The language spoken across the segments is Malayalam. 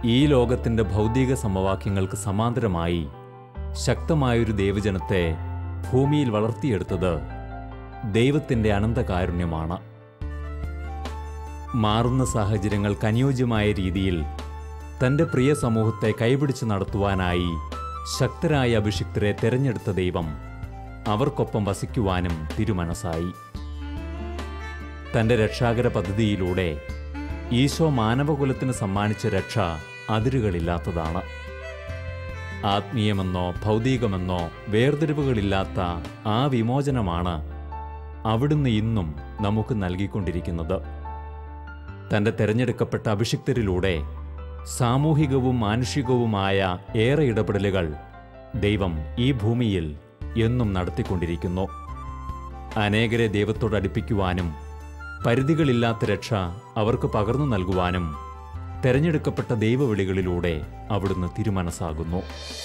ഈ ലോകത്തിൻ്റെ ഭൗതിക സമവാക്യങ്ങൾക്ക് സമാന്തരമായി ശക്തമായൊരു ദൈവജനത്തെ ഭൂമിയിൽ വളർത്തിയെടുത്തത് ദൈവത്തിൻ്റെ അനന്തകാരുണ്യമാണ് മാറുന്ന സാഹചര്യങ്ങൾക്ക് അനുയോജ്യമായ രീതിയിൽ തൻ്റെ പ്രിയ സമൂഹത്തെ കൈപിടിച്ച് നടത്തുവാനായി ശക്തരായ അഭിഷിക്തരെ തെരഞ്ഞെടുത്ത ദൈവം അവർക്കൊപ്പം വസിക്കുവാനും തിരുമനസായി തൻ്റെ രക്ഷാകര പദ്ധതിയിലൂടെ ഈശോ മാനവകുലത്തിന് സമ്മാനിച്ച രക്ഷ അതിരുകളില്ലാത്തതാണ് ആത്മീയമെന്നോ ഭൗതികമെന്നോ വേർതിരിവുകളില്ലാത്ത ആ വിമോചനമാണ് അവിടുന്ന് ഇന്നും നമുക്ക് നൽകിക്കൊണ്ടിരിക്കുന്നത് തൻ്റെ തെരഞ്ഞെടുക്കപ്പെട്ട അഭിഷിക്തരിലൂടെ സാമൂഹികവും മാനുഷികവുമായ ഏറെ ഇടപെടലുകൾ ദൈവം ഈ ഭൂമിയിൽ എന്നും നടത്തിക്കൊണ്ടിരിക്കുന്നു അനേകരെ ദൈവത്തോട് അടുപ്പിക്കുവാനും പരിധികളില്ലാത്ത രക്ഷ അവർക്ക് പകർന്നു നൽകുവാനും തെരഞ്ഞെടുക്കപ്പെട്ട ദൈവവിളികളിലൂടെ അവിടുന്ന് തിരുമനസ്സാകുന്നു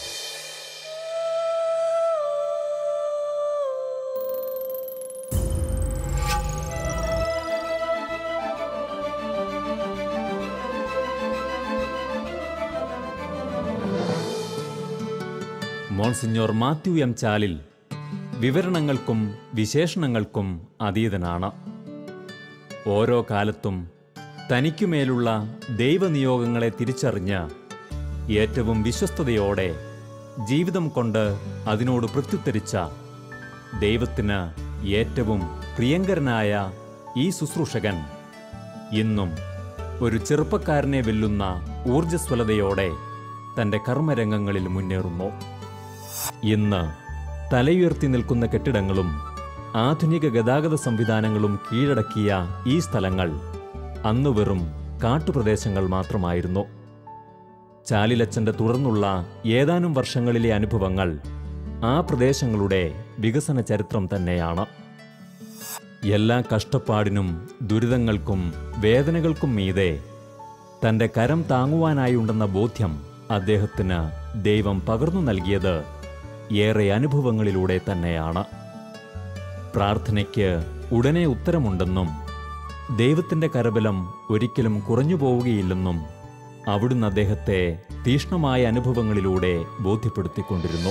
മോൺസിഞ്ഞോർ മാത്യു എം ചാലിൽ വിവരണങ്ങൾക്കും വിശേഷണങ്ങൾക്കും അതീതനാണ് ഓരോ കാലത്തും തനിക്കുമേലുള്ള ദൈവനിയോഗങ്ങളെ തിരിച്ചറിഞ്ഞ് ഏറ്റവും വിശ്വസ്തയോടെ ജീവിതം കൊണ്ട് അതിനോട് പ്രത്യുത്തരിച്ച ദൈവത്തിന് ഏറ്റവും പ്രിയങ്കരനായ ഈ ശുശ്രൂഷകൻ ഇന്നും ഒരു ചെറുപ്പക്കാരനെ വെല്ലുന്ന ഊർജ്ജസ്വലതയോടെ തൻ്റെ കർമ്മരംഗങ്ങളിൽ മുന്നേറുന്നു ഇന്ന് തലയുയർത്തി നിൽക്കുന്ന കെട്ടിടങ്ങളും ആധുനിക ഗതാഗത സംവിധാനങ്ങളും കീഴടക്കിയ ഈ സ്ഥലങ്ങൾ അന്ന് വെറും കാട്ടുപ്രദേശങ്ങൾ മാത്രമായിരുന്നു ചാലിലച്ചന്റെ തുടർന്നുള്ള ഏതാനും വർഷങ്ങളിലെ അനുഭവങ്ങൾ ആ പ്രദേശങ്ങളുടെ വികസന ചരിത്രം തന്നെയാണ് എല്ലാ കഷ്ടപ്പാടിനും ദുരിതങ്ങൾക്കും വേദനകൾക്കും മീതെ തന്റെ കരം താങ്ങുവാനായുണ്ടെന്ന ബോധ്യം അദ്ദേഹത്തിന് ദൈവം പകർന്നു നൽകിയത് ഏറെ അനുഭവങ്ങളിലൂടെ തന്നെയാണ് പ്രാർത്ഥനയ്ക്ക് ഉടനെ ഉത്തരമുണ്ടെന്നും ദൈവത്തിന്റെ കരബലം ഒരിക്കലും കുറഞ്ഞു പോവുകയില്ലെന്നും അവിടുന്ന് അദ്ദേഹത്തെ തീഷ്ണമായ അനുഭവങ്ങളിലൂടെ ബോധ്യപ്പെടുത്തിക്കൊണ്ടിരുന്നു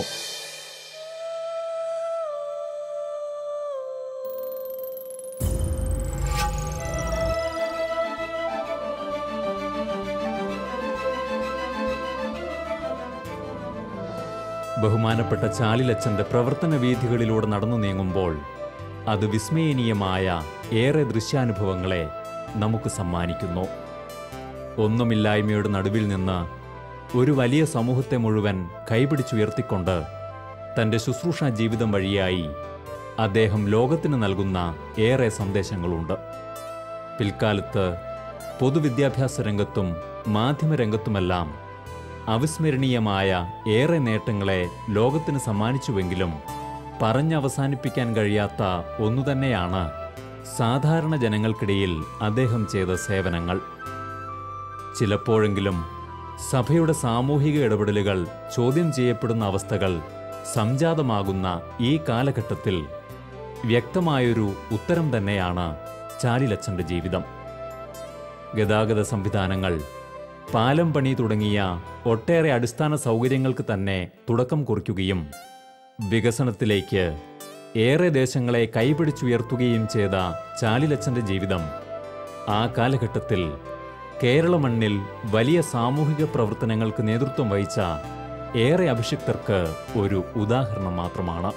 ബഹുമാനപ്പെട്ട ചാലിലച്ചന്റെ പ്രവർത്തന വീഥികളിലൂടെ നടന്നു നീങ്ങുമ്പോൾ അത് വിസ്മയനീയമായ ഏറെ ദൃശ്യാനുഭവങ്ങളെ നമുക്ക് സമ്മാനിക്കുന്നു ഒന്നുമില്ലായ്മയുടെ നടുവിൽ നിന്ന് ഒരു വലിയ സമൂഹത്തെ മുഴുവൻ കൈപിടിച്ചുയർത്തിക്കൊണ്ട് തൻ്റെ ശുശ്രൂഷ ജീവിതം വഴിയായി അദ്ദേഹം ലോകത്തിന് നൽകുന്ന ഏറെ സന്ദേശങ്ങളുണ്ട് പിൽക്കാലത്ത് പൊതുവിദ്യാഭ്യാസ രംഗത്തും മാധ്യമരംഗത്തുമെല്ലാം അവിസ്മരണീയമായ ഏറെ നേട്ടങ്ങളെ ലോകത്തിന് സമ്മാനിച്ചുവെങ്കിലും പറഞ്ഞവസാനിപ്പിക്കാൻ കഴിയാത്ത ഒന്നുതന്നെയാണ് സാധാരണ ജനങ്ങൾക്കിടയിൽ അദ്ദേഹം ചെയ്ത സേവനങ്ങൾ ചിലപ്പോഴെങ്കിലും സഭയുടെ സാമൂഹിക ഇടപെടലുകൾ ചോദ്യം ചെയ്യപ്പെടുന്ന അവസ്ഥകൾ സംജാതമാകുന്ന ഈ കാലഘട്ടത്തിൽ വ്യക്തമായൊരു ഉത്തരം തന്നെയാണ് ചാലിലച്ചന്റെ ജീവിതം ഗതാഗത സംവിധാനങ്ങൾ പാലം പണി തുടങ്ങിയ ഒട്ടേറെ അടിസ്ഥാന സൗകര്യങ്ങൾക്ക് തന്നെ തുടക്കം കുറിക്കുകയും വികസനത്തിലേക്ക് ഏറെ ദേശങ്ങളെ കൈപിടിച്ചുയർത്തുകയും ചെയ്ത ചാലിലച്ചന്റെ ജീവിതം ആ കാലഘട്ടത്തിൽ കേരള മണ്ണിൽ വലിയ സാമൂഹിക പ്രവർത്തനങ്ങൾക്ക് നേതൃത്വം വഹിച്ച ഏറെ അഭിഷിക്തർക്ക് ഒരു ഉദാഹരണം മാത്രമാണ്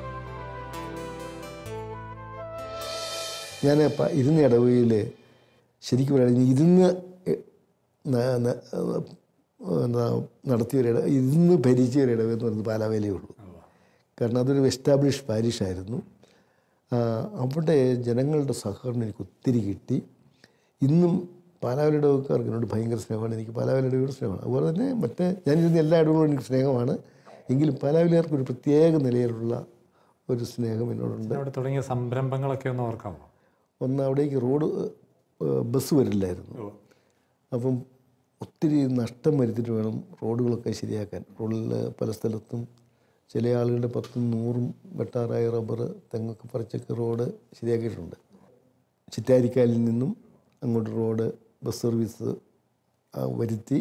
ഞാൻ പ- ഇരുന്ന ഇടവകയിൽ ശരിക്കും പറയുകയാണെങ്കിൽ ഇരുന്ന് എ- ന- ന- എന്താ നടത്തിയൊരു ഇട ഇരുന്ന് ഭരിച്ച ഒരു ഇടവ എന്ന് പറയുന്നത് പാലാവേലേ ഉള്ളൂ കാരണം അതൊരു എസ്റ്റാബ്ലിഷ് പാരിഷായിരുന്നു ആ, അവിടെ ജനങ്ങളുടെ സഹകരണം എനിക്ക് ഒത്തിരി കിട്ടി ഇന്നും പാലാവലി ഇടവക്കാർക്ക് എന്നോട് ഭയങ്കര സ്നേഹമാണ് എനിക്ക് പാലാവലി ഇടവയുടെ സ്നേഹമാണ് അതുപോലെ തന്നെ മറ്റേ ഞാനിരുന്ന എല്ലാ ഇടവുകളും എനിക്ക് സ്നേഹമാണ് എങ്കിലും പാലാവലിക്കാർക്ക് ഒരു പ്രത്യേക നിലയിലുള്ള ഒരു സ്നേഹം എന്നോടുണ്ട് അവിടെ തുടങ്ങിയ സംരംഭങ്ങളൊക്കെ ഒന്ന് ഓർക്കാമോ ഒന്ന് അവിടേക്ക് റോഡ് ഏഹ്, ബസ് വരില്ലായിരുന്നു അപ്പം ഒത്തിരി നഷ്ടം വരുത്തിയിട്ട് വേണം റോഡുകളൊക്കെ ശരിയാക്കാൻ റോഡിൽ പല സ്ഥലത്തും ചില ആളുകളുടെ പത്തും നൂറും വെട്ടാറായ റബ്ബർ തെങ്ങൊക്കെ പറിച്ചൊക്കെ റോഡ് ശരിയാക്കിയിട്ടുണ്ട് ചിറ്റാരിക്കാലിൽ നിന്നും അങ്ങോട്ട് റോഡ് ബസ് സർവീസ് ആ, വരുത്തി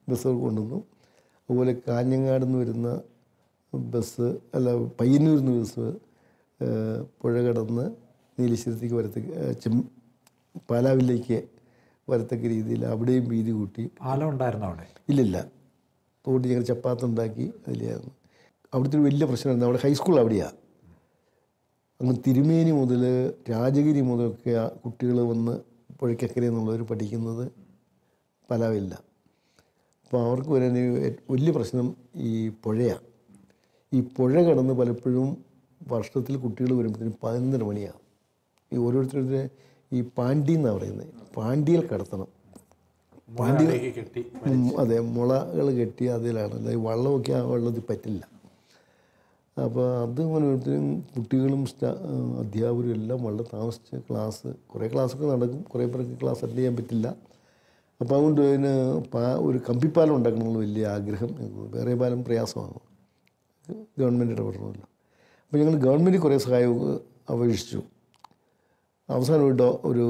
ബസ്സുകൾ കൊണ്ടുവന്നു അതുപോലെ കാഞ്ഞങ്ങാട് നിന്ന് വരുന്ന ബസ് അല്ല പയ്യന്നൂരിൽ നിന്ന് ബസ് ഏഹ്, പുഴ കടന്ന് നീലശ്ശേരത്തേക്ക് വരത്തക്ക ഏഹ്, ചെം പാലാവിലേക്ക് വരത്തക്ക രീതിയിൽ അവിടെയും വീതി കൂട്ടി പാലം ഉണ്ടായിരുന്നു അവിടെ ഇല്ലില്ല തോട്ടി ഞങ്ങൾ ചപ്പാത്തുണ്ടാക്കി അതിലായിരുന്നു അവിടുത്തെ ഒരു വലിയ പ്രശ്നമായിരുന്നു അവിടെ ഹൈസ്കൂൾ അവിടെയാണ് അങ്ങ് തിരുമേനി മുതൽ രാജഗിരി മുതലൊക്കെ കുട്ടികൾ വന്ന് പുഴയ്ക്കക്കരെ എന്നുള്ളവർ പഠിക്കുന്നത് പലവില്ല അപ്പോൾ അവർക്ക് വരാൻ ഒരു ഏ- വലിയ പ്രശ്നം ഈ പുഴയാണ് ഈ പുഴ കടന്ന് പലപ്പോഴും വർഷത്തിൽ കുട്ടികൾ വരുമ്പോഴത്തേനും പതിനൊന്നര മണിയാകും ഈ ഓരോരുത്തരുടെ ഈ പാണ്ടി എന്നാണ് പറയുന്നത് പാണ്ടിയിൽ കടത്തണം മുകളിലേക്ക് കെട്ടി ഉം, അതെ മുളകൾ കെട്ടി അതിലാണ് അതായത് വള്ളമൊക്കെ ആ വെള്ളത്തിൽ പറ്റില്ല അപ്പോൾ അത് ഓരോരുത്തരും കുട്ടികളും സ്റ്റാ അധ്യാപകരും എല്ലാം വളരെ താമസിച്ച് ക്ലാസ് കുറേ ക്ലാസ്സൊക്കെ നടക്കും കുറേ പേർക്ക് ക്ലാസ് അറ്റൻഡ് ചെയ്യാൻ പറ്റില്ല അപ്പോൾ അതുകൊണ്ട് അതിന് പാ ഒരു കമ്പിപ്പാലം ഉണ്ടാക്കണമെന്നുള്ള വലിയ ആഗ്രഹം ഞങ്ങൾക്ക് വേറെ പാലം പ്രയാസമാണ് ഗവൺമെൻറ് ഇടപെടണമല്ലോ അപ്പോൾ ഞങ്ങൾ ഗവൺമെൻറ് കുറേ സഹായം അപേക്ഷിച്ചു അവസാനം ഒരു ഡോ ഒരു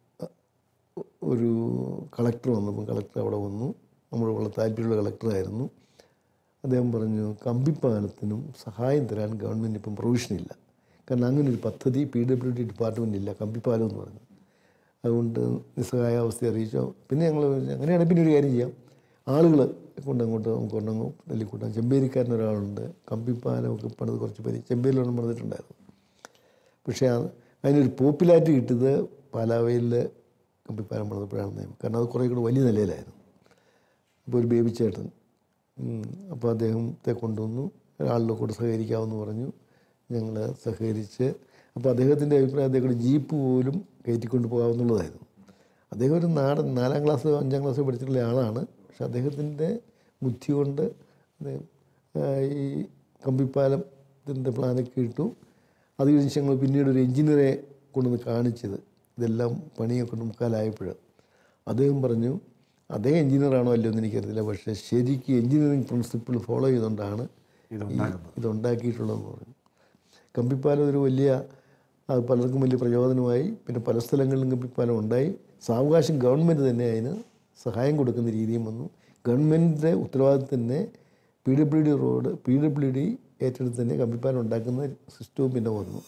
ഒരു കളക്ടർ വന്നപ്പോൾ കളക്ടർ അവിടെ വന്നു നമ്മൾ വളരെ താല്പര്യമുള്ള കളക്ടറായിരുന്നു അദ്ദേഹം പറഞ്ഞു കമ്പിപ്പാലത്തിനും സഹായം തരാൻ ഗവൺമെൻറ് ഇപ്പം പ്രൊവിഷനില്ല കാരണം അങ്ങനെ ഒരു പദ്ധതി പി ഡബ്ല്യു ഡി ഡിപ്പാർട്ട്മെൻറ്റ് ഇല്ല കമ്പിപ്പാലം എന്ന് പറഞ്ഞു അതുകൊണ്ട് നിസ്സഹായാവസ്ഥ അറിയിച്ചു പിന്നെ ഞങ്ങൾ അങ്ങനെയാണെങ്കിൽ പിന്നെ ഒരു കാര്യം ചെയ്യാം ആളുകൾ കൊണ്ട് അങ്ങോട്ട് നമുക്ക് കൊണ്ടങ്ങ് നെല്ലിക്കൂട്ടാം ചെമ്പേരിക്കാരൻ ഒരാളുണ്ട് കമ്പിപ്പാലമൊക്കെ പണിത് കുറച്ച് പേര് ചെമ്പേരിലൊന്നും പണിതിട്ടുണ്ടായിരുന്നു പക്ഷേ അത് അതിനൊരു പോപ്പുലാരിറ്റി കിട്ടിയത് പാലാവയിൽ കമ്പിപ്പാലം പണിതപ്പോഴാണ് കാരണം അത് കുറേ കൂടെ വലിയ നിലയിലായിരുന്നു അപ്പോൾ ഒരു ബേബി ചേട്ടൻ ഉം, അപ്പോൾ അദ്ദേഹത്തെ കൊണ്ടുവന്നു ഒരാളുടെ കൂടെ സഹകരിക്കാമെന്ന് പറഞ്ഞു ഞങ്ങൾ സഹകരിച്ച് അപ്പോൾ അദ്ദേഹത്തിൻ്റെ അഭിപ്രായം അദ്ദേഹം ജീപ്പ് പോലും കയറ്റിക്കൊണ്ട് പോകാമെന്നുള്ളതായിരുന്നു അദ്ദേഹം ഒരു നാടൻ നാലാം ക്ലാസ് അഞ്ചാം ക്ലാസ് പഠിച്ചിട്ടുള്ള ആളാണ് പക്ഷെ അദ്ദേഹത്തിൻ്റെ ബുദ്ധി കൊണ്ട് അദ്ദേഹം ആ, ഈ കമ്പിപ്പാലത്തിൻ്റെ പ്ലാനൊക്കെ ഇട്ടു അത് കഴിഞ്ഞ് ഞങ്ങൾ പിന്നീട് ഒരു എഞ്ചിനീയറെ കൊണ്ടുവന്ന് കാണിച്ചത് ഇതെല്ലാം പണിയൊക്കെ മുക്കാലായപ്പോൾ അദ്ദേഹം പറഞ്ഞു അതേ എഞ്ചിനീയറാണോ അല്ലയോ എന്ന് എനിക്കറിയില്ല പക്ഷേ ശരിക്കും എഞ്ചിനീയറിംഗ് പ്രിൻസിപ്പിൾ ഫോളോ ചെയ്തുകൊണ്ടാണ് ഈ ഇതുണ്ടാക്കിയിട്ടുള്ളതെന്ന് പറഞ്ഞു കമ്പിപ്പാലം ഒരു വലിയ അത് പലർക്കും വലിയ പ്രചോദനമായി പിന്നെ പല സ്ഥലങ്ങളിലും കമ്പിപ്പാലം ഉണ്ടായി സാവകാശം ഗവൺമെൻറ് തന്നെ അതിന് സഹായം കൊടുക്കുന്ന രീതിയും വന്നു ഗവൺമെൻറ്റിൻ്റെ ഉത്തരവാദിത്തം തന്നെ P W D road P W D ഏറ്റെടുത്ത് തന്നെ കമ്പിപ്പാലം ഉണ്ടാക്കുന്ന സിസ്റ്റവും പിന്നെ വന്നു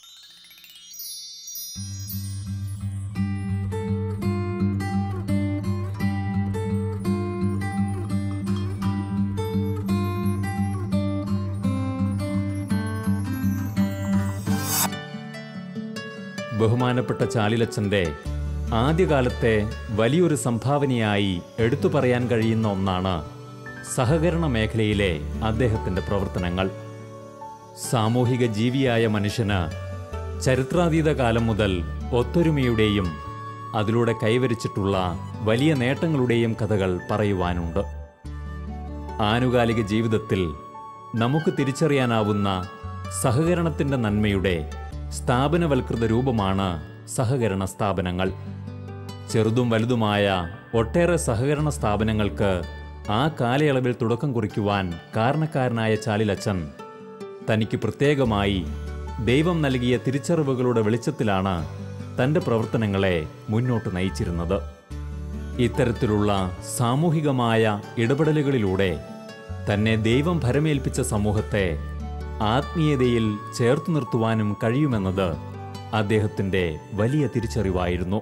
ബഹുമാനപ്പെട്ട ചാലിലച്ചൻ്റെ ആദ്യകാലത്തെ വലിയൊരു സംഭാവനയായി എടുത്തു പറയാൻ കഴിയുന്ന ഒന്നാണ് സഹകരണ മേഖലയിലെ അദ്ദേഹത്തിൻ്റെ പ്രവർത്തനങ്ങൾ സാമൂഹിക ജീവിയായ മനുഷ്യന് ചരിത്രാതീത കാലം മുതൽ ഒത്തൊരുമയുടെയും അതിലൂടെ കൈവരിച്ചിട്ടുള്ള വലിയ നേട്ടങ്ങളുടെയും കഥകൾ പറയുവാനുണ്ട് ആനുകാലിക ജീവിതത്തിൽ നമുക്ക് തിരിച്ചറിയാനാവുന്ന സഹകരണത്തിൻ്റെ നന്മയുടെ സ്ഥാപനവൽകൃത രൂപമാണ് സഹകരണ സ്ഥാപനങ്ങൾ ചെറുതും വലുതുമായ ഒട്ടേറെ സഹകരണ സ്ഥാപനങ്ങൾക്ക് ആ കാലയളവിൽ തുടക്കം കുറിക്കുവാൻ കാരണക്കാരനായ ചാലിലച്ചൻ തനിക്ക് പ്രത്യേകമായി ദൈവം നൽകിയ തിരിച്ചറിവുകളുടെ വെളിച്ചത്തിലാണ് തൻ്റെ പ്രവർത്തനങ്ങളെ മുന്നോട്ട് നയിച്ചിരുന്നത് ഇത്തരത്തിലുള്ള സാമൂഹികമായ ഇടപെടലുകളിലൂടെ തന്നെ ദൈവം ഭരമേൽപ്പിച്ച സമൂഹത്തെ ആത്മീയതയിൽ ചേർത്തു നിർത്തുവാനും കഴിയുമെന്നത് അദ്ദേഹത്തിൻ്റെ വലിയ തിരിച്ചറിവായിരുന്നു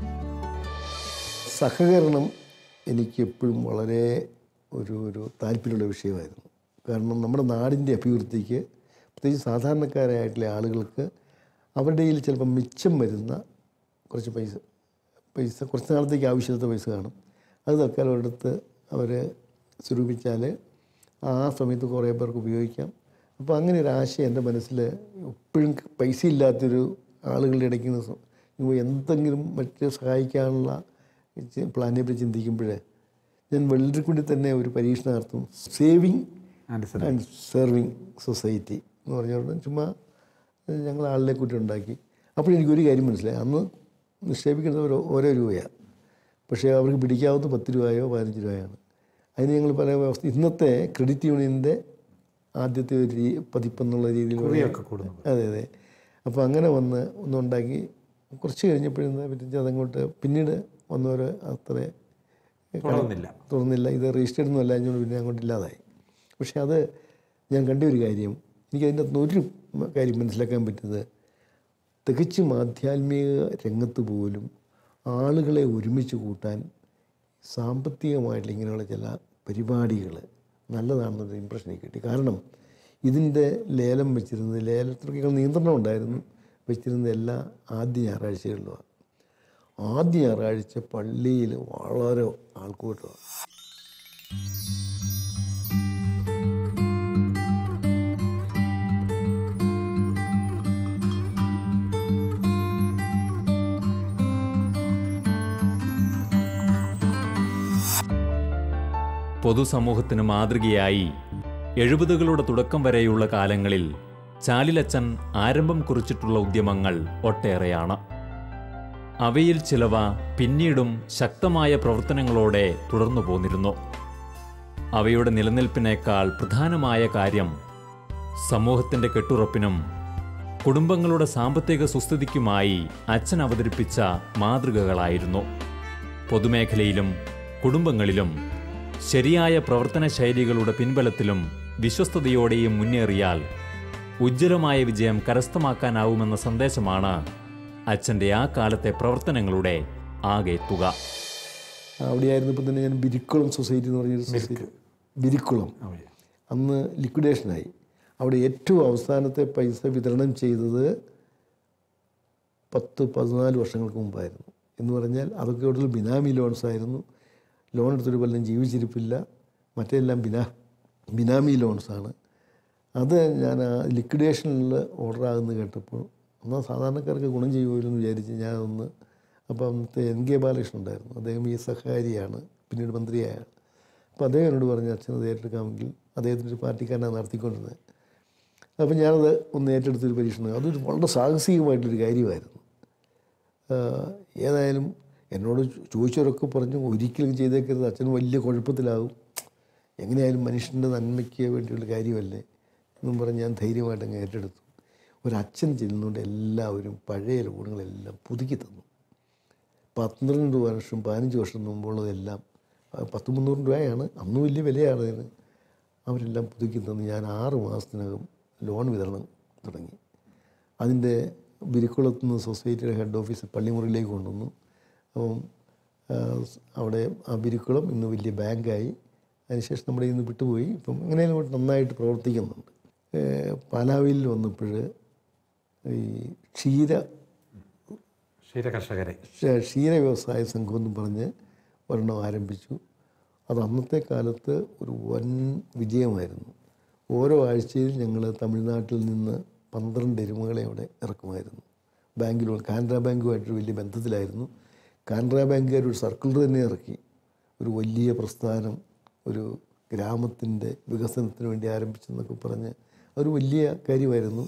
സഹകരണം എനിക്ക് എപ്പോഴും വളരെ ഒരു ഒരു താല്പര്യമുള്ള വിഷയമായിരുന്നു കാരണം നമ്മുടെ നാടിൻ്റെ അഭിവൃദ്ധിക്ക് പ്രത്യേകിച്ച് സാധാരണക്കാരായിട്ടുള്ള ആളുകൾക്ക് അവരുടെ കയ്യിൽ ചിലപ്പോൾ മിച്ചം വരുന്ന കുറച്ച് പൈസ പൈസ കുറച്ച് നാളത്തേക്ക് ആവശ്യമില്ലാത്ത പൈസ കാണും അത് തൽക്കാലം എടുത്ത് അവർ സ്വരൂപിച്ചാൽ ആ സമയത്ത് കുറേ പേർക്ക് ഉപയോഗിക്കാം അപ്പോൾ അങ്ങനെ ഒരു ആശയം എൻ്റെ മനസ്സിൽ എപ്പോഴും പൈസ ഇല്ലാത്തൊരു ആളുകളുടെ ഇടയ്ക്ക് നിന്ന് സ- ഇപ്പൊ എന്തെങ്കിലും മറ്റ് സഹായിക്കാനുള്ള ചി- പ്ലാനെ പറ്റി ചിന്തിക്കുമ്പോൾ ഞാൻ വെള്ളരിക്കുണ്ടി തന്നെ ഒരു പരീക്ഷണം നടത്തും saving and and serving society എന്ന് പറഞ്ഞുകൊണ്ട് ചുമ്മാ ഏഹ്, ഞങ്ങൾ ആളിനെ കൂട്ടി ഉണ്ടാക്കി അപ്പോൾ എനിക്കൊരു കാര്യം മനസ്സിലായി അന്ന് നിക്ഷേപിക്കുന്നത് ഓരോ ഓരോ രൂപയാണ് പക്ഷേ അവർക്ക് പിടിക്കാവുന്ന പത്ത് രൂപയോ പതിനഞ്ച് രൂപയാണ് അതിന് ഞങ്ങൾ പല വ്യവസ്ഥ ഇന്നത്തെ ക്രെഡിറ്റ് യൂണിയൻ്റെ ആദ്യത്തെ ഒരു രീ പതിപ്പെന്നുള്ള രീതിയിൽ കുറിയൊക്കെ കൂടുന്നത് അതെ അതെ അപ്പോൾ അങ്ങനെ വന്ന് ഒന്നുണ്ടാക്കി കുറച്ച് കഴിഞ്ഞപ്പോഴെന്താ പറ്റുക അതങ്ങോട്ട് പിന്നീട് വന്നവർ അത്ര തുടർന്നില്ല തുറന്നില്ല ഇത് രജിസ്റ്റേർഡ് ഒന്നും അല്ല അഞ്ഞൂറ് പിന്നെ അങ്ങോട്ട് ഇല്ലാതായി പക്ഷെ അത് ഞാൻ കണ്ട ഒരു കാര്യം എനിക്ക് അതിൻ്റെ അകത്ത് ഒരു കാര്യം മനസ്സിലാക്കാൻ പറ്റുന്നത് തികച്ചും ആധ്യാത്മിക രംഗത്ത് പോലും ആളുകളെ ഒരുമിച്ച് കൂട്ടാൻ സാമ്പത്തികമായിട്ടുള്ള ഇങ്ങനെയുള്ള ചില പരിപാടികൾ നല്ലതാണെന്നൊരു ഇമ്പ്രഷൻ എനിക്ക് കിട്ടി കാരണം ഇതിൻ്റെ ലേലം വെച്ചിരുന്നത് ലേലത്തിനൊക്കെ നിയന്ത്രണം ഉണ്ടായിരുന്നു വെച്ചിരുന്നത് എല്ലാ ആദ്യ ഞായറാഴ്ചകളിലുമാണ് ആദ്യ ഞായറാഴ്ച പള്ളിയിൽ വളരെ ആൾക്കൂട്ടമാണ് പൊതുസമൂഹത്തിന് മാതൃകയായി എഴുപതുകളുടെ തുടക്കം വരെയുള്ള കാലങ്ങളിൽ ചാലിലച്ചൻ ആരംഭം കുറിച്ചിട്ടുള്ള ഉദ്യമങ്ങൾ ഒട്ടേറെയാണ് അവയിൽ ചിലവ പിന്നീടും ശക്തമായ പ്രവർത്തനങ്ങളോടെ തുടർന്നു പോന്നിരുന്നു അവയുടെ നിലനിൽപ്പിനേക്കാൾ പ്രധാനമായ കാര്യം സമൂഹത്തിന്റെ കെട്ടുറപ്പിനും കുടുംബങ്ങളുടെ സാമ്പത്തിക സുസ്ഥിതിക്കുമായി അച്ഛൻ അവതരിപ്പിച്ച മാതൃകകളായിരുന്നു പൊതുമേഖലയിലും കുടുംബങ്ങളിലും ശരിയായ പ്രവർത്തന ശൈലികളുടെ പിൻബലത്തിലും വിശ്വസ്തയോടെയും മുന്നേറിയാൽ ഉജ്ജ്വലമായ വിജയം കരസ്ഥമാക്കാനാവുമെന്ന സന്ദേശമാണ് അച്ഛൻ്റെ ആ കാലത്തെ പ്രവർത്തനങ്ങളുടെ ആകെ തുക അവിടെയായിരുന്നപ്പോൾ തന്നെ ഞാൻ ബിരിക്കുളം സൊസൈറ്റി എന്ന് പറഞ്ഞൊരു സൊസൈറ്റി ബിരിക്കുളം അന്ന് ലിക്വിഡേഷനായി അവിടെ ഏറ്റവും അവസാനത്തെ പൈസ വിതരണം ചെയ്തത് പത്ത് പതിനാല് വർഷങ്ങൾക്ക് മുമ്പായിരുന്നു എന്ന് പറഞ്ഞാൽ അതൊക്കെ കൂടുതൽ ബിനാമി ലോൺസ് ആയിരുന്നു ലോൺ എടുത്തൊരു കൊല്ലം ജീവിച്ചിരിപ്പില്ല മറ്റെല്ലാം ബിനാ ബിനാമി ലോൺസാണ് അത് ഞാൻ ആ ലിക്വിഡേഷനിൽ ഓർഡർ ആകുന്നത് കേട്ടപ്പോൾ എന്നാൽ സാധാരണക്കാർക്ക് ഗുണം ചെയ്യുമല്ലോ എന്ന് വിചാരിച്ച് ഞാൻ ഒന്ന് അപ്പോൾ അന്നത്തെ എൻ കെ ബാലകൃഷ്ണൻ ഉണ്ടായിരുന്നു അദ്ദേഹം ഈ സഹാരിയാണ് പിന്നീട് മന്ത്രിയായാണ് അപ്പോൾ അദ്ദേഹം എന്നോട് പറഞ്ഞു അച്ഛൻ അത് ഏറ്റെടുക്കാമെങ്കിൽ അദ്ദേഹത്തിൻ്റെ ഒരു പാർട്ടിക്കാരനാണ് നടത്തിക്കൊണ്ടിരുന്നത് അപ്പോൾ ഞാനത് ഒന്ന് ഏറ്റെടുത്തൊരു പരീക്ഷണം അതൊരു വളരെ സാഹസികമായിട്ടൊരു കാര്യമായിരുന്നു ആഹ് ഏതായാലും എന്നോട് ചോ- ചോദിച്ചവരൊക്കെ പറഞ്ഞു ഒരിക്കലും ചെയ്തേക്കരുത് അച്ഛൻ വലിയ കുഴപ്പത്തിലാവും എങ്ങനെയായാലും മനുഷ്യൻ്റെ നന്മയ്ക്ക് വേണ്ടിയുള്ള കാര്യമല്ലേ എന്നും പറഞ്ഞ് ഞാൻ ധൈര്യമായിട്ട് അങ്ങ് ഏറ്റെടുത്തു ഒരച്ഛൻ ചെല്ലുന്നതുകൊണ്ട് എല്ലാവരും പഴയ ലോണുകളെല്ലാം പുതുക്കി തന്നു പന്ത്രണ്ട് വർഷം പതിനഞ്ച് വർഷം മുമ്പുള്ളതെല്ലാം ആ, പത്ത് മുന്നൂറ് രൂപയാണ് അന്ന് വലിയ വിലയാണ് അതിന് അവരെല്ലാം പുതുക്കി തന്ന് ഞാൻ ആറ് മാസത്തിനകം ലോൺ വിതരണം തുടങ്ങി അതിൻ്റെ ബിരിക്കുളത്ത് നിന്ന് സൊസൈറ്റിയുടെ ഹെഡ് ഓഫീസ് പള്ളിമുറിയിലേക്ക് കൊണ്ടുവന്നു അപ്പം ആ, സ് അവിടെ ആ ബിരിക്കുളം ഇന്ന് വലിയ ബാങ്കായി അതിനുശേഷം നമ്മുടെ ഇന്ന് വിട്ടുപോയി ഇപ്പം എങ്ങനെയാലും ഇവിടെ നന്നായിട്ട് പ്രവർത്തിക്കുന്നുണ്ട് ഏ, പാലാവിൽ വന്നപ്പോൾ ഈ ക്ഷീര ക്ഷീര കർഷകരെ ക്ഷ- ക്ഷീര വ്യവസായ സംഘം എന്ന് പറഞ്ഞ് ഒരെണ്ണം ആരംഭിച്ചു അത് അന്നത്തെ കാലത്ത് ഒരു വൻ വിജയമായിരുന്നു ഓരോ ആഴ്ചയിൽ ഞങ്ങൾ തമിഴ്നാട്ടിൽ നിന്ന് പന്ത്രണ്ട് എരുമകളെ അവിടെ ഇറക്കുമായിരുന്നു ബാങ്കിലൂടെ കാനറ ബാങ്കുമായിട്ടൊരു വലിയ ബന്ധത്തിലായിരുന്നു കാനറ ബാങ്കുകാർ ഒരു സർക്കിൾ തന്നെ ഇറക്കി ഒരു വലിയ പ്രസ്ഥാനം ഒരു ഗ്രാമത്തിൻ്റെ വികസനത്തിന് വേണ്ടി ആരംഭിച്ചെന്നൊക്കെ പറഞ്ഞ് അതൊരു വലിയ കാര്യമായിരുന്നു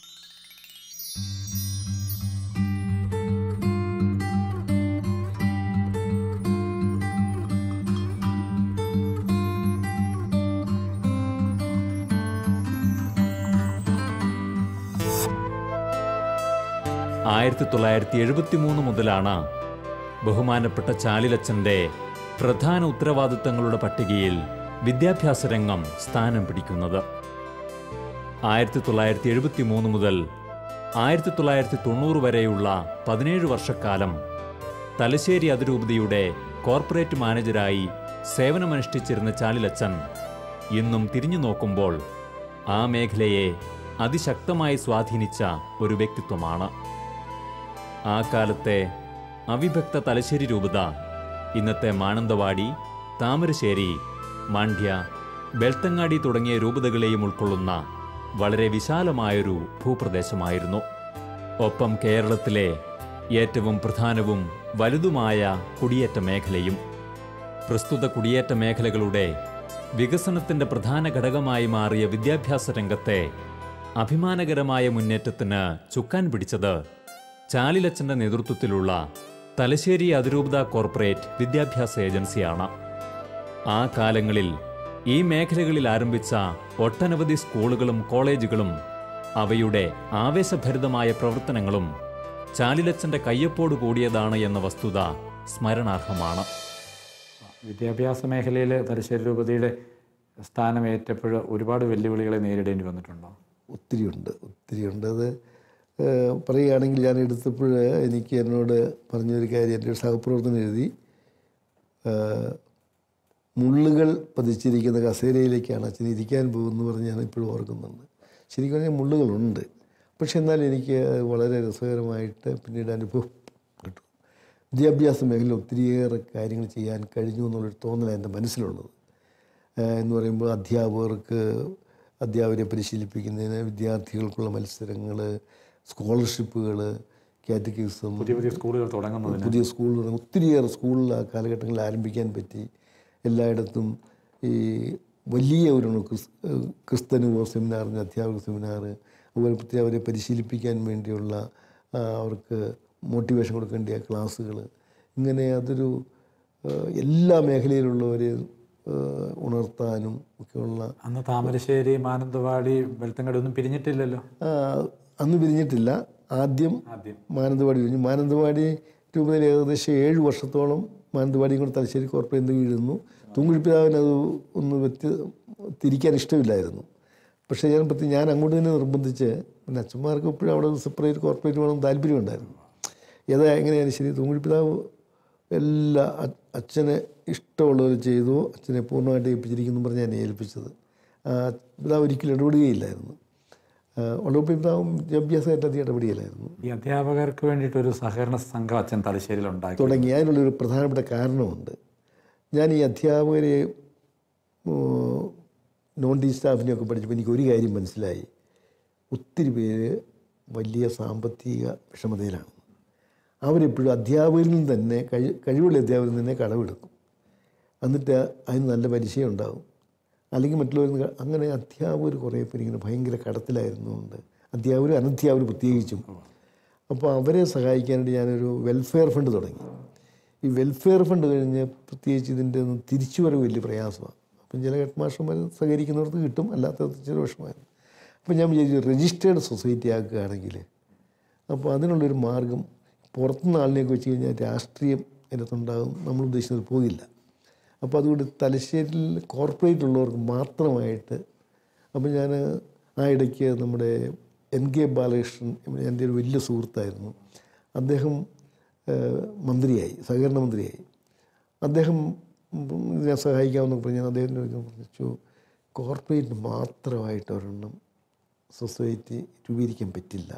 ആയിരത്തി തൊള്ളായിരത്തി എഴുപത്തി മൂന്ന് മുതലാണ് ബഹുമാനപ്പെട്ട ചാലിലച്ചൻ്റെ പ്രധാന ഉത്തരവാദിത്തങ്ങളുടെ പട്ടികയിൽ വിദ്യാഭ്യാസ രംഗം സ്ഥാനം പിടിക്കുന്നത് ആയിരത്തി തൊള്ളായിരത്തി എഴുപത്തി മൂന്ന് മുതൽ ആയിരത്തി തൊള്ളായിരത്തി തൊണ്ണൂറ് വരെയുള്ള പതിനേഴ് വർഷക്കാലം തലശ്ശേരി അതിരൂപതയുടെ കോർപ്പറേറ്റ് മാനേജരായി സേവനമനുഷ്ഠിച്ചിരുന്ന ചാലിലച്ചൻ ഇന്നും തിരിഞ്ഞു നോക്കുമ്പോൾ ആ മേഖലയെ അതിശക്തമായി സ്വാധീനിച്ച ഒരു വ്യക്തിത്വമാണ് ആ കാലത്തെ അവിഭക്ത തലശ്ശേരി രൂപത ഇന്നത്തെ മാനന്തവാടി താമരശ്ശേരി മാണ്ഡ്യ ബെൽത്തങ്ങാടി തുടങ്ങിയ രൂപതകളെയും ഉൾക്കൊള്ളുന്ന വളരെ വിശാലമായൊരു ഭൂപ്രദേശമായിരുന്നു ഒപ്പം കേരളത്തിലെ ഏറ്റവും പ്രധാനവും വലുതുമായ കുടിയേറ്റ മേഖലയും പ്രസ്തുത കുടിയേറ്റ മേഖലകളുടെ വികസനത്തിന്റെ പ്രധാന ഘടകമായി മാറിയ വിദ്യാഭ്യാസ രംഗത്തെ അഭിമാനകരമായ മുന്നേറ്റത്തിന് ചുക്കാൻ പിടിച്ചത് ചാലിലച്ചന്റെ നേതൃത്വത്തിലുള്ള തലശ്ശേരി അതിരൂപത കോർപ്പറേറ്റ് വിദ്യാഭ്യാസ ഏജൻസിയാണ് ആ കാലങ്ങളിൽ ഈ മേഖലകളിൽ ആരംഭിച്ച ഒട്ടനവധി സ്കൂളുകളും കോളേജുകളും അവയുടെ ആവേശഭരിതമായ പ്രവർത്തനങ്ങളും ചാലിലച്ചന്റെ കയ്യൊപ്പോട് കൂടിയതാണ് എന്ന വസ്തുത സ്മരണാർഹമാണ് വിദ്യാഭ്യാസ മേഖലയിൽ തലശ്ശേരി രൂപതയുടെ സ്ഥാനമേറ്റപ്പോൾ ഒരുപാട് വെല്ലുവിളികളെ നേരിടേണ്ടി വന്നിട്ടുണ്ടോ ഒത്തിരിയുണ്ട് ഒത്തിരിയുണ്ട് അത് ഏഹ്, പറയുകയാണെങ്കിൽ ഞാൻ എടുത്തപ്പോൾ എനിക്ക് എന്നോട് പറഞ്ഞൊരു കാര്യം എൻ്റെ ഒരു സഹപ്രവർത്തനം എഴുതി ഏഹ്, മുള്ളുകൾ പതിച്ചിരിക്കുന്ന കസേരയിലേക്കാണ് അച്ഛൻ ഇരിക്കാൻ പോകുമെന്ന് പറഞ്ഞ് ഞാൻ ഇപ്പോഴും ഓർക്കുന്നുണ്ട് ശരിക്കും പറഞ്ഞാൽ മുള്ളുകളുണ്ട് പക്ഷെ എന്നാൽ എനിക്ക് വളരെ രസകരമായിട്ട് പിന്നീട് അനുഭവം കിട്ടും വിദ്യാഭ്യാസ മേഖലയിൽ ഒത്തിരിയേറെ കാര്യങ്ങൾ ചെയ്യാൻ കഴിഞ്ഞു എന്നുള്ളൊരു തോന്നലാണ് എൻ്റെ മനസ്സിലുള്ളത് ഏഹ് എന്ന് പറയുമ്പോൾ അധ്യാപകർക്ക് അധ്യാപകരെ പരിശീലിപ്പിക്കുന്നതിന് വിദ്യാർത്ഥികൾക്കുള്ള മത്സരങ്ങൾ സ്കോളർഷിപ്പുകൾ കാറ്റഗിസം പുതിയ പുതിയ സ്കൂളുകൾ തുടങ്ങുന്നതിന് പുതിയ സ്കൂളുകൾ ഒത്തിരിയേറെ സ്കൂളിൽ ആ കാലഘട്ടങ്ങളിൽ ആരംഭിക്കാൻ പറ്റി എല്ലായിടത്തും ഈ വലിയ ഒരു ക്രിസ് ക്രിസ്തനുവോ സെമിനാറിന് അധ്യാപക സെമിനാർ അതുപോലെ പ്രത്യേകം അവരെ പരിശീലിപ്പിക്കാൻ വേണ്ടിയുള്ള ആ, അവർക്ക് മോട്ടിവേഷൻ കൊടുക്കേണ്ട ക്ലാസ്സുകൾ ഇങ്ങനെ അതൊരു ആ, എല്ലാ മേഖലയിലുള്ളവരെ ആ, ഉണർത്താനും ഒക്കെയുള്ള അന്ന് താമരശ്ശേരി മാനന്തവാടി വെളുത്തങ്കടി ഒന്നും പിരിഞ്ഞിട്ടില്ലല്ലോ ആ, അന്ന് പിരിഞ്ഞിട്ടില്ല ആദ്യം ആദ്യം മാനന്തവാടി കഴിഞ്ഞു മാനന്തവാടി രൂപതയിൽ ഏകദേശം ഏഴ് വർഷത്തോളം മാനന്തവാടിയും കൂടെ തലശ്ശേരി കോർപ്പറേറ്റ് വീഴുന്നു തൂങ്കുഴിപ്പിതാവിന് അത് ഒന്ന് വ്യത്യ തിരിക്കാൻ ഇഷ്ടമില്ലായിരുന്നു പക്ഷേ ഞാൻ പ്രത്യേകം ഞാൻ അങ്ങോട്ട് തന്നെ നിർബന്ധിച്ച് പിന്നെ അച്ഛന്മാർക്ക് ഇപ്പോഴും അവിടെ സെപ്പറേറ്റ് കോർപ്പറേറ്റ് വേണം താല്പര്യമുണ്ടായിരുന്നു ഏതാ എങ്ങനെയായാലും ശരി തൂങ്കുഴിപ്പിതാവ് എല്ലാ അ- അച്ഛനെ ഇഷ്ടമുള്ളവർ ചെയ്തു അച്ഛനെ പൂർണ്ണമായിട്ട് ഏൽപ്പിച്ചിരിക്കുന്നു പറഞ്ഞ് ഞാൻ ഏൽപ്പിച്ചത് ആ, പിതാവ് ഒരിക്കലും ഇടപെടുകയില്ലായിരുന്നു ഉള്ളപ്പോൾ പിതാവും വിദ്യാഭ്യാസമായിട്ട് അധികം ഇടപെടുകയില്ലായിരുന്നു ഈ അധ്യാപകർക്ക് വേണ്ടിയിട്ട് ഒരു സഹകരണ സംഘം അച്ഛൻ തലശ്ശേരിയിൽ ഉണ്ടാക്കി തുടങ്ങി അതിനുള്ളൊരു പ്രധാനപ്പെട്ട കാരണമുണ്ട് ഞാൻ ഈ അധ്യാപകരെ ഉം, നോൺ ടീ സ്റ്റാഫിനെയൊക്കെ പഠിച്ചപ്പോൾ എനിക്ക് ഒരു കാര്യം മനസ്സിലായി ഒത്തിരി പേര് വലിയ സാമ്പത്തിക വിഷമതയിലാണ് അവരെപ്പോഴും അധ്യാപകരിൽ നിന്ന് തന്നെ കഴി കഴിവുള്ള അധ്യാപകരിൽ നിന്ന് തന്നെ കടമെടുക്കും എന്നിട്ട് അതിന് നല്ല പരിചയം ഉണ്ടാവും അല്ലെങ്കിൽ മറ്റുള്ളവരിൽ നിന്ന് ക- അങ്ങനെ അധ്യാപകർ കുറേ പേര് ഇങ്ങനെ ഭയങ്കര കടത്തിലായിരുന്നുകൊണ്ട് അധ്യാപകരും അനധ്യാപകർ പ്രത്യേകിച്ചും അപ്പോൾ അവരെ സഹായിക്കാനായിട്ട് ഞാനൊരു വെൽഫെയർ ഫണ്ട് തുടങ്ങി ഈ വെൽഫെയർ ഫണ്ട് കഴിഞ്ഞ് പ്രത്യേകിച്ച് ഇതിൻ്റെ ഒന്ന് തിരിച്ചു വരവ് വലിയ പ്രയാസമാണ് അപ്പം ചില ഹെഡ് മാസ്റ്റർമാർ സഹകരിക്കുന്നവർക്ക് കിട്ടും അല്ലാത്ത ചില വിഷമമായിരുന്നു അപ്പം ഞാൻ വിചാരിച്ചു രജിസ്റ്റേർഡ് സൊസൈറ്റി ആക്കുകയാണെങ്കിൽ അപ്പോൾ അതിനുള്ളൊരു മാർഗം പുറത്തുനിന്ന് ആളിനെയൊക്കെ വെച്ച് കഴിഞ്ഞാൽ രാഷ്ട്രീയം അതിനകത്തുണ്ടാകും നമ്മൾ ഉദ്ദേശിച്ചത് പോകില്ല അപ്പോൾ അതുകൊണ്ട് തലശ്ശേരിയിൽ കോർപ്പറേറ്റ് ഉള്ളവർക്ക് മാത്രമായിട്ട് അപ്പോൾ ഞാൻ ആ ഇടയ്ക്ക് നമ്മുടെ എൻ കെ ബാലകൃഷ്ണൻ എൻ്റെ ഒരു വലിയ സുഹൃത്തായിരുന്നു അദ്ദേഹം ഏഹ്, മന്ത്രിയായി സഹകരണ മന്ത്രിയായി അദ്ദേഹം ഉം, ഇതിനെ സഹായിക്കാമെന്ന് പറഞ്ഞ് ഞാൻ അദ്ദേഹത്തിൻ്റെ പറഞ്ഞു കോർപ്പറേറ്റ് മാത്രമായിട്ട് ഒരെണ്ണം സൊസൈറ്റി രൂപീകരിക്കാൻ പറ്റില്ല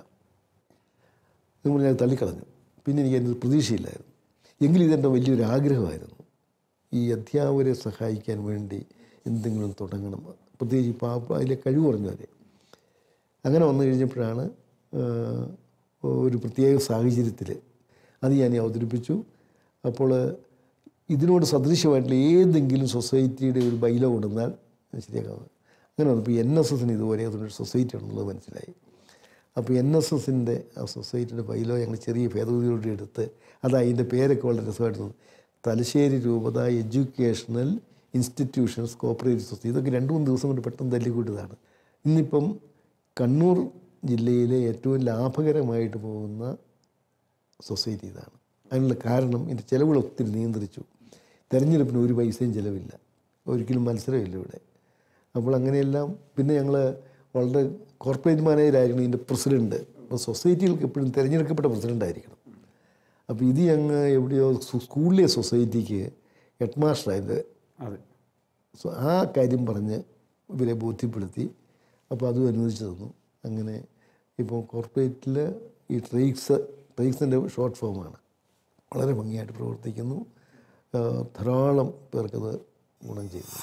എന്ന് ഞാൻ തള്ളിക്കളഞ്ഞു പിന്നെ എനിക്ക് അതിൻ്റെ പ്രതീക്ഷയില്ലായിരുന്നു എങ്കിലും ഇതെൻ്റെ വലിയൊരു ആഗ്രഹമായിരുന്നു ഈ അധ്യാപകരെ സഹായിക്കാൻ വേണ്ടി എന്തെങ്കിലും തുടങ്ങണം പ്രത്യേകിച്ച് ഈ പാപ്പ അതിലെ കഴിവ് കുറഞ്ഞവരെ അങ്ങനെ വന്നു കഴിഞ്ഞപ്പോഴാണ് ആ, ഒരു പ്രത്യേക സാഹചര്യത്തിൽ അത് ഞാൻ അവതരിപ്പിച്ചു അപ്പോൾ ഇതിനോട് സദൃശ്യമായിട്ടുള്ള ഏതെങ്കിലും സൊസൈറ്റിയുടെ ഒരു ബൈലോ കൊണ്ടുവന്നാൽ ശരിയാക്കാവുന്നത് അങ്ങനെ വന്നപ്പോൾ എൻ എസ് എസിന് ഇതുപോലെ അതിനൊരു സൊസൈറ്റി ഉണ്ടെന്നുള്ളത് മനസ്സിലായി അപ്പോൾ എൻ എസ് എസിൻ്റെ ആ സൊസൈറ്റിയുടെ ബൈലോ ഞങ്ങൾ ചെറിയ ഭേദഗതിയോടെ എടുത്ത് അത് അതിൻ്റെ പേരൊക്കെ വളരെ രസമായിട്ട് തോന്നി തലശ്ശേരി രൂപത എഡ്യൂക്കേഷണൽ ഇൻസ്റ്റിറ്റ്യൂഷൻസ് കോപ്പറേറ്റീവ് സൊസൈറ്റി ഇതൊക്കെ രണ്ട് മൂന്ന് ദിവസം കൊണ്ട് പെട്ടെന്ന് തല്ലിക്കൂട്ടതാണ് ഇന്നിപ്പം കണ്ണൂർ ജില്ലയിലെ ഏറ്റവും ലാഭകരമായിട്ട് പോകുന്ന സൊസൈറ്റി ഇതാണ് അതിനുള്ള കാരണം ഇതിൻ്റെ ചിലവുകൾ ഒത്തിരി നിയന്ത്രിച്ചു തെരഞ്ഞെടുപ്പിന് ഒരു പൈസയും ചിലവില്ല ഒരിക്കലും മത്സരമില്ല ഇവിടെ അപ്പോൾ അങ്ങനെയെല്ലാം പിന്നെ ഞങ്ങൾ വളരെ കോർപ്പറേറ്റ് മാനേജരായിരുന്നു ഇതിൻ്റെ പ്രസിഡൻറ്റ് അപ്പോൾ സൊസൈറ്റികൾക്ക് എപ്പോഴും തിരഞ്ഞെടുക്കപ്പെട്ട പ്രസിഡൻ്റ് ആയിരിക്കണം അപ്പോൾ ഇത് ഞങ്ങൾ എവിടെയോ സ് സ്കൂളിലെ സൊസൈറ്റിക്ക് ഹെഡ് മാസ്റ്ററായത് അതെ സോ ആ കാര്യം പറഞ്ഞ് ഇവരെ ബോധ്യപ്പെടുത്തി അപ്പോൾ അതും അനുവദിച്ചു തന്നു അങ്ങനെ ഇപ്പോൾ കോർപ്പറേറ്റിൽ ഈ ട്രെയ്ക്സ് ട്രെയ്ക്സിൻ്റെ ഷോർട്ട് ഫോമാണ് വളരെ ഭംഗിയായിട്ട് പ്രവർത്തിക്കുന്നു ആ, ധാരാളം പേർക്കത് ഗുണം ചെയ്യുന്നു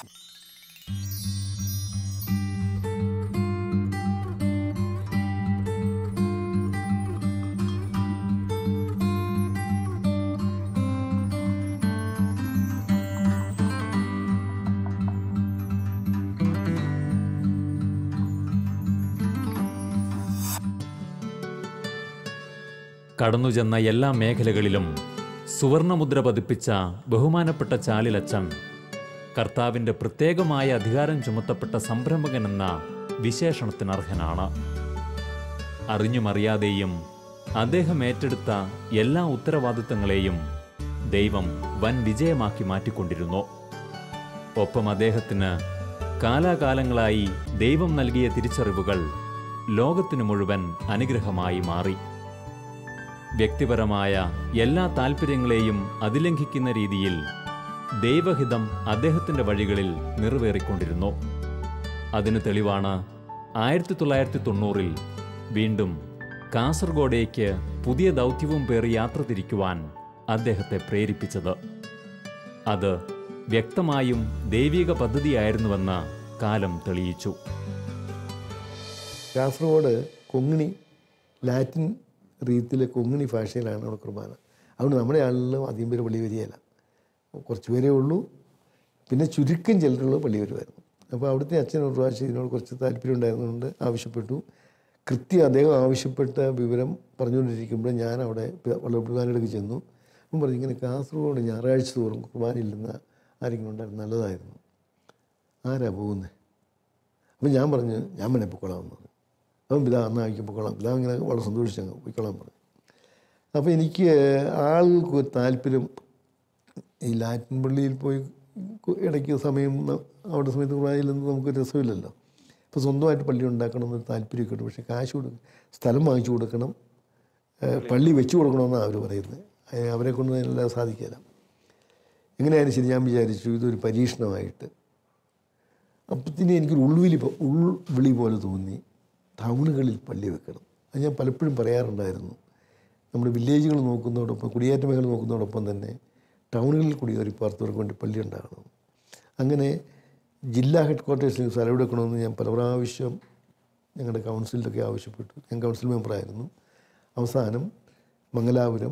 കടന്നുചെന്ന എല്ലാ മേഖലകളിലും സുവർണമുദ്ര പതിപ്പിച്ച ബഹുമാനപ്പെട്ട ചാലിലച്ചൻ കർത്താവിൻ്റെ പ്രത്യേകമായ അധികാരം ചുമത്തപ്പെട്ട സംരംഭകനെന്ന വിശേഷണത്തിനർഹനാണ് അറിഞ്ഞുമറിയാതെയും അദ്ദേഹം ഏറ്റെടുത്ത എല്ലാ ഉത്തരവാദിത്തങ്ങളെയും ദൈവം വൻ വിജയമാക്കി മാറ്റിക്കൊണ്ടിരുന്നു ഒപ്പം അദ്ദേഹത്തിന് കാലാകാലങ്ങളായി ദൈവം നൽകിയ തിരിച്ചറിവുകൾ ലോകത്തിനു മുഴുവൻ അനുഗ്രഹമായി മാറി വ്യക്തിപരമായ എല്ലാ താൽപ്പര്യങ്ങളെയും അതിലംഘിക്കുന്ന രീതിയിൽ ദൈവഹിതം അദ്ദേഹത്തിന്റെ വഴികളിൽ നിറവേറിക്കൊണ്ടിരുന്നു അതിന് തെളിവാണ് ആയിരത്തി തൊള്ളായിരത്തി തൊണ്ണൂറിൽ വീണ്ടും കാസർഗോഡേക്ക് പുതിയ ദൗത്യവും പേറി യാത്ര തിരിക്കുവാൻ അദ്ദേഹത്തെ പ്രേരിപ്പിച്ചത് അത് വ്യക്തമായും ദൈവിക പദ്ധതിയായിരുന്നുവെന്ന് കാലം തെളിയിച്ചു കാസർഗോഡ് കൊങ്ങിണി ലാറ്റിൻ റീത്തിലെ കൊങ്ങിണി ഭാഷയിലാണ് അവിടെ കുർബാന അതുകൊണ്ട് നമ്മുടെ ആളിലും അധികം പേര് പള്ളി വരികയില്ല കുറച്ച് പേരേ ഉള്ളൂ പിന്നെ ചുരുക്കം ചിലരുള്ള പള്ളി വരുമായിരുന്നു അപ്പോൾ അവിടുത്തെ അച്ഛൻ ഒരു പ്രാവശ്യം ഇതിനോട് കുറച്ച് താല്പര്യം ഉണ്ടായിരുന്നതുകൊണ്ട് ആവശ്യപ്പെട്ടു കൃത്യം അദ്ദേഹം ആവശ്യപ്പെട്ട വിവരം പറഞ്ഞുകൊണ്ടിരിക്കുമ്പോൾ ഞാൻ അവിടെ വളരെ കുർബാനയിലേക്ക് ചെന്നു അപ്പം പറഞ്ഞു ഇങ്ങനെ കാസർഗോഡ് ഞായറാഴ്ച തോറും കുർബാനയില്ലെന്ന ആരെങ്കിലും ഉണ്ടായിരുന്നു നല്ലതായിരുന്നു ആരാ പോകുന്നത് അപ്പം ഞാൻ പറഞ്ഞു ഞാൻ വേണേ പൊക്കോളാം എന്ന് പറഞ്ഞു അപ്പം പിതാ എന്നാൽ ആയിരിക്കും പൊക്കോളാം പിതാ ഇങ്ങനെ വളരെ സന്തോഷിച്ചങ്ങ് പൊയ്ക്കോളാം പറഞ്ഞു അപ്പോൾ എനിക്ക് ആൾക്ക് ഒരു താല്പര്യം ഈ ലാറ്റിൻ പള്ളിയിൽ പോയി കു- ഇടയ്ക്ക് സമയം ന- അവിടെ സമയത്ത് കുറായിലൊന്നും നമുക്ക് രസമില്ലല്ലോ അപ്പോൾ സ്വന്തമായിട്ട് പള്ളി ഉണ്ടാക്കണം എന്നൊരു താല്പര്യമൊക്കെ ഉണ്ട് പക്ഷേ കാശ് കൊടുക്കും സ്ഥലം വാങ്ങിച്ചു കൊടുക്കണം ഏഹ് പള്ളി വെച്ച് കൊടുക്കണമെന്നാണ് അവർ പറയുന്നത് അഹ് അവരെ കൊണ്ട് അതിനെല്ലാം സാധിക്കില്ല എങ്ങനെയായാലും ശരി ഞാൻ വിചാരിച്ചു ഇതൊരു പരീക്ഷണമായിട്ട് അപ്പത്തിന് എനിക്കൊരു ഉൾവിളി പോ- ഉൾവിളി പോലെ തോന്നി ടൗണുകളിൽ പള്ളി വെക്കണം അത് ഞാൻ പലപ്പോഴും പറയാറുണ്ടായിരുന്നു നമ്മുടെ വില്ലേജുകൾ നോക്കുന്നതോടൊപ്പം കുടിയേറ്റ മേഖല നോക്കുന്നതോടൊപ്പം തന്നെ ടൗണുകളിൽ കുടിയേറി പാർത്തവർക്ക് വേണ്ടി പള്ളി ഉണ്ടാകണം അങ്ങനെ ജില്ലാ ഹെഡ് ക്വാർട്ടേഴ്സിൽ സ്ഥലം എടുക്കണമെന്ന് ഞാൻ പല പ്രാവശ്യം ഞങ്ങളുടെ കൗൺസിലിലൊക്കെ ആവശ്യപ്പെട്ടു ഞാൻ കൗൺസിൽ മെമ്പറായിരുന്നു അവസാനം മംഗലാപുരം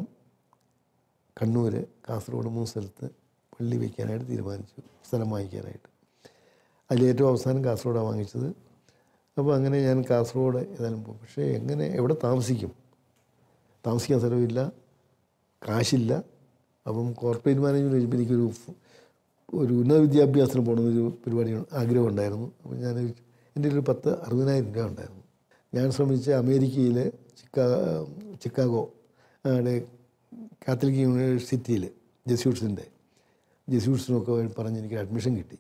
കണ്ണൂർ കാസർഗോഡ് മൂന്ന് സ്ഥലത്ത് പള്ളി വയ്ക്കാനായിട്ട് തീരുമാനിച്ചു സ്ഥലം വാങ്ങിക്കാനായിട്ട് അതിലേറ്റവും അവസാനം കാസർഗോഡാണ് വാങ്ങിച്ചത് അപ്പോൾ അങ്ങനെ ഞാൻ കാസർഗോഡ് ഏതായാലും പോകും പക്ഷേ എങ്ങനെ എവിടെ താമസിക്കും താമസിക്കാൻ സ്ഥലമില്ല കാശില്ല അപ്പം കോർപ്പറേറ്റ് മാനേജ്മെൻറ്റ് കഴിയുമ്പോൾ എനിക്കൊരു ഫ്- ഒരു ഉന്നത വിദ്യാഭ്യാസത്തിന് പോകണമെന്നൊരു പരിപാടി ആഗ്രഹം ഉണ്ടായിരുന്നു അപ്പോൾ ഞാൻ എൻ്റെ ഒരു പത്ത് അറുപതിനായിരം രൂപ ഉണ്ടായിരുന്നു ഞാൻ ശ്രമിച്ച അമേരിക്കയിലെ ചിക്കാ ചിക്കാഗോ അവിടെ കാത്തലിക് യൂണിവേഴ്സിറ്റിയിൽ ജെസ്യൂട്ട്സിൻ്റെ ജെസ്യൂട്ട്സിനൊക്കെ പറഞ്ഞ് എനിക്ക് അഡ്മിഷൻ കിട്ടി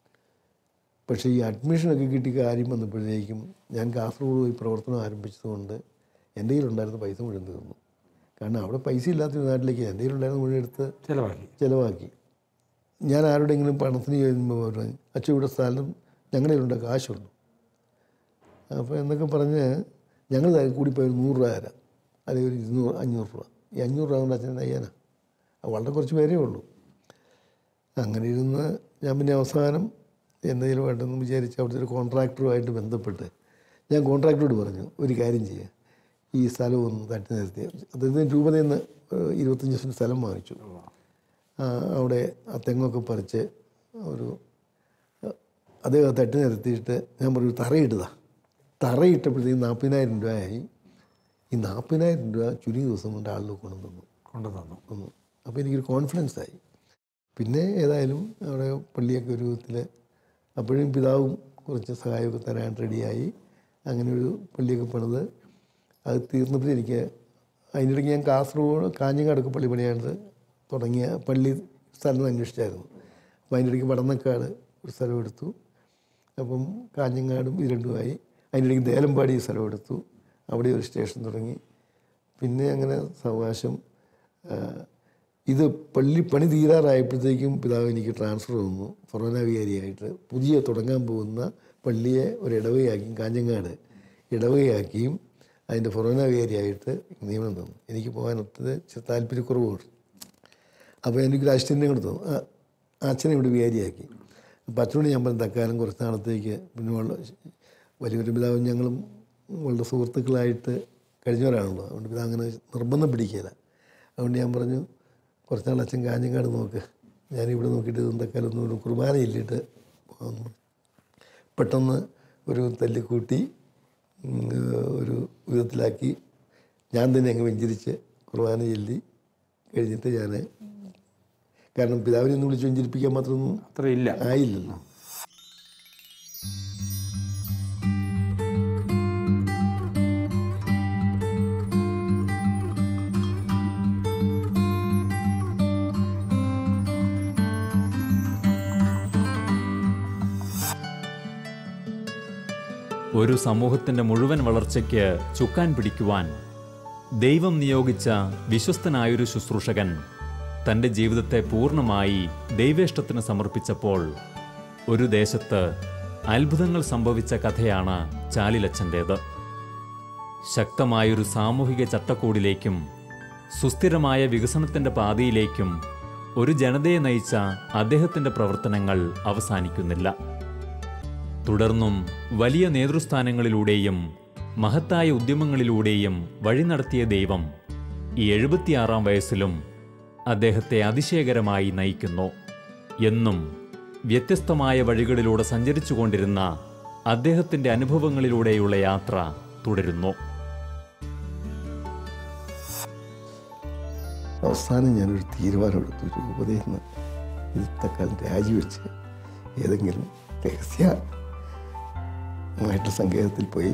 പക്ഷേ ഈ അഡ്മിഷനൊക്കെ കിട്ടിയ കാര്യം വന്നപ്പോഴേക്കും ഞാൻ കാസർഗോഡ് പോയി പ്രവർത്തനം ആരംഭിച്ചതുകൊണ്ട് എൻ്റെ കയ്യിലുണ്ടായിരുന്ന പൈസ മുഴുവൻ തീർന്നു കാരണം അവിടെ പൈസ ഇല്ലാത്ത ഒരു നാട്ടിലേക്ക് എൻ്റെ കയ്യിലുണ്ടായിരുന്ന മുഴുവൻ എടുത്ത് ചിലവാക്കി ചിലവാക്കി ഞാൻ ആരുടെയെങ്കിലും പണത്തിന് ചോദിക്കുമ്പോൾ പറഞ്ഞു അച്ഛൻ ഇവിടെ സ്ഥലം ഞങ്ങളുടെ കയ്യിലുണ്ട് കാശുണ്ട് അപ്പോൾ എന്നൊക്കെ പറഞ്ഞ് ഞങ്ങൾ കൂടി പോയി ഒരു നൂറ് രൂപ തരാം അല്ലെങ്കിൽ ഒരു ഇരുന്നൂറ് അഞ്ഞൂറ് രൂപ ഈ അഞ്ഞൂറ് രൂപ കൊണ്ട് അച്ഛൻ തയ്യാനാ അത് വളരെ കുറച്ച് പേരേ ഉള്ളൂ അങ്ങനെ ഇരുന്ന് ഞാൻ പിന്നെ അവസാനം എന്തെങ്കിലും വേണ്ടെന്ന് വിചാരിച്ച് അവിടുത്തെ ഒരു കോൺട്രാക്ടറുമായിട്ട് ബന്ധപ്പെട്ട് ഞാൻ കോൺട്രാക്ടറോട് പറഞ്ഞു ഒരു കാര്യം ചെയ്യുക ഈ സ്ഥലം ഒന്ന് തട്ടി നിർത്തി അദ്ദേഹത്തിന് രൂപതയിൽ നിന്ന് ഏഹ്, ഇരുപത്തഞ്ച് സെൻറ്റ് സ്ഥലം വാങ്ങിച്ചു ആ, അവിടെ ആ തെങ്ങൊക്കെ പറിച്ച് ഒരു അദ്ദേഹം തട്ടി നിരത്തിയിട്ട് ഞാൻ പറഞ്ഞു തറയിടുക തറയിട്ടപ്പോഴത്തേക്കും നാൽപ്പതിനായിരം രൂപയായി ഈ നാൽപ്പതിനായിരം രൂപ ചുരുങ്ങിയ ദിവസം കൊണ്ട് ആളിൽ കൊണ്ടു തന്നു കൊണ്ടു തന്നു വന്നു അപ്പോൾ എനിക്കൊരു കോൺഫിഡൻസ് ആയി പിന്നെ ഏതായാലും അവിടെ പള്ളിയൊക്കെ ഒരു വിധത്തിൽ അപ്പോഴും പിതാവും കുറച്ച് സഹായമൊക്കെ തരാൻ റെഡിയായി അങ്ങനെ ഒരു പള്ളിയൊക്കെ പണിത് അത് തീർന്നപ്പോൾ എനിക്ക് അതിനിടയ്ക്ക് ഞാൻ കാസർഗോഡ് കാഞ്ഞങ്ങാടൊക്കെ പള്ളി പണിയാണ്ട് തുടങ്ങിയ പള്ളി സ്ഥലം അന്വേഷിച്ചായിരുന്നു അപ്പോൾ അതിൻ്റെ ഇടയ്ക്ക് വടന്നക്കാട് ഒരു സ്ഥലം എടുത്തു അപ്പം കാഞ്ഞങ്ങാടും ഇത് രണ്ടുമായി അതിനിടയ്ക്ക് ദേലമ്പാടി സ്ഥലം എടുത്തു അവിടെ ഒരു സ്റ്റേഷൻ തുടങ്ങി പിന്നെ അങ്ങനെ സാവകാശം ആ, ഇത് പള്ളി പണി തീരാറായപ്പോഴത്തേക്കും പിതാവ് എനിക്ക് ട്രാൻസ്ഫർ തന്നു ഫൊറോന വികാരിയായിട്ട് പുതിയ തുടങ്ങാൻ പോകുന്ന പള്ളിയെ ഒരു ഇടവകയാക്കിയും കാഞ്ഞങ്ങാട് ഇടവകയാക്കിയും അതിൻ്റെ ഫൊറോന വികാരിയായിട്ട് നിയമനം തന്നു എനിക്ക് പോകാൻ ഒത്തത് ഇച്ചിരി താല്പര്യക്കുറവുണ്ട് അപ്പോൾ എനിക്കൊരു അസിസ്റ്റൻറ്റിനെ കൂടെ തന്നു ആ, ആ അച്ഛനെ ഇവിടെ വികാരിയാക്കി അപ്പോൾ അച്ഛനോട് ഞാൻ പറഞ്ഞു തക്കാലം കുറച്ച് നാളത്തേക്ക് പിന്നെ വളരെ വലിയൊരു പിതാവും ഞങ്ങളും വളരെ സുഹൃത്തുക്കളായിട്ട് കഴിഞ്ഞവരാണല്ലോ അതുകൊണ്ട് പിതാവ് അങ്ങനെ നിർബന്ധം പിടിക്കില്ല അതുകൊണ്ട് ഞാൻ പറഞ്ഞു കുറച്ച് നാൾ അച്ഛൻ കാഞ്ഞങ്ങാട് നോക്ക് ഞാനിവിടെ നോക്കിയിട്ട് ഇതൊന്നും തക്കാലം ഒന്നും ഒരു കുർബാന ഇല്ലിട്ട് പോകാമെന്ന് പറഞ്ഞു. പെട്ടെന്ന് ഒരു തല്ലിക്കൂട്ടി ഉം, ഒരു വിധത്തിലാക്കി ഞാൻ തന്നെ അങ്ങ് വെഞ്ചരിച്ച് കുർബാന ചൊല്ലി കഴിഞ്ഞിട്ട് ഞാൻ കാരണം പിതാവിനെ ഒന്ന് വിളിച്ച് വെഞ്ചരിപ്പിക്കാൻ മാത്രമൊന്നും അത്ര ഇല്ല ആയില്ലല്ലോ ഒരു സമൂഹത്തിൻ്റെ മുഴുവൻ വളർച്ചയ്ക്ക് ചുക്കാൻ പിടിക്കുവാൻ ദൈവം നിയോഗിച്ച വിശ്വസ്തനായൊരു ശുശ്രൂഷകൻ തൻ്റെ ജീവിതത്തെ പൂർണ്ണമായി ദൈവേഷ്ടത്തിന് സമർപ്പിച്ചപ്പോൾ ഒരു ദേശത്ത് അത്ഭുതങ്ങൾ സംഭവിച്ച കഥയാണ് ചാലിലച്ചൻ്റേത് ശക്തമായൊരു സാമൂഹിക ചട്ടക്കൂടിലേക്കും സുസ്ഥിരമായ വികസനത്തിൻ്റെ പാതയിലേക്കും ഒരു ജനതയെ നയിച്ച അദ്ദേഹത്തിൻ്റെ പ്രവർത്തനങ്ങൾ അവസാനിക്കുന്നില്ല തുടർന്നും വലിയ നേതൃസ്ഥാനങ്ങളിലൂടെയും മഹത്തായ ഉദ്യമങ്ങളിലൂടെയും വഴി നടത്തിയ ദൈവം ഈ എഴുപത്തിയാറാം വയസ്സിലും അദ്ദേഹത്തെ അതിശയകരമായി നയിക്കുന്നു എന്നും വ്യത്യസ്തമായ വഴികളിലൂടെ സഞ്ചരിച്ചുകൊണ്ടിരുന്ന അദ്ദേഹത്തിൻ്റെ അനുഭവങ്ങളിലൂടെയുള്ള യാത്ര തുടരുന്നു അവസാനം ഞാനൊരു തീരുമാനമെടുത്തു രൂപതയിൽ നിന്ന് ഇത് തൽക്കാലം രാജിവെച്ച് ഏതെങ്കിലും രഹസ്യമായിട്ട് സങ്കേതത്തിൽ പോയി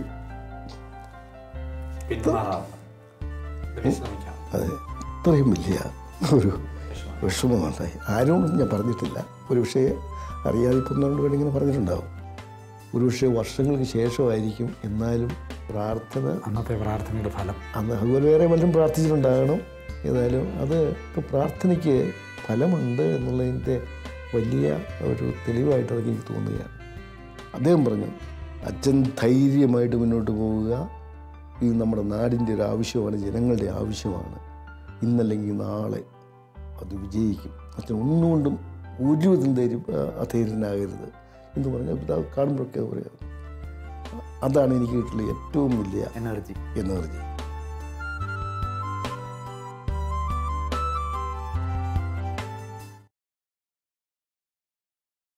അതെ ഇത്രയും വലിയ ഒരു വിഷമമുണ്ടായി ആരോടും ഞാൻ പറഞ്ഞിട്ടില്ല ഒരു പക്ഷേ അറിയാതെ ഇപ്പം വേണമെങ്കിൽ പറഞ്ഞിട്ടുണ്ടാവും ഒരു പക്ഷേ വർഷങ്ങൾക്ക് ശേഷമായിരിക്കും എന്നാലും പ്രാർത്ഥന അന്നത്തെ പ്രാർത്ഥനയുടെ ഫലം അന്ന് അതുപോലെ വേറെ പലരും പ്രാർത്ഥിച്ചിട്ടുണ്ടാകണം ഏതായാലും അത് ഇപ്പോൾ പ്രാർത്ഥനയ്ക്ക് ഫലമുണ്ട് എന്നുള്ളതിൻ്റെ വലിയ ഒരു തെളിവായിട്ട് അതൊക്കെ എനിക്ക് തോന്നുകയാണ് അദ്ദേഹം പറഞ്ഞു അച്ഛൻ ധൈര്യമായിട്ട് മുന്നോട്ട് പോവുക ഇത് നമ്മുടെ നാടിൻ്റെ ഒരു ആവശ്യമാണ് ജനങ്ങളുടെ ആവശ്യമാണ് ഇന്നല്ലെങ്കിൽ നാളെ അത് വിജയിക്കും അച്ഛൻ ഒന്നുകൊണ്ടും ഒരു വിധം ധൈര്യം അധൈര്യനാകരുത് എന്ന് പറഞ്ഞാൽ പിതാവ് കാണുമ്പോഴൊക്കെ പറയാം അതാണ് എനിക്ക് കിട്ടുള്ള ഏറ്റവും വലിയ എനർജി എനർജി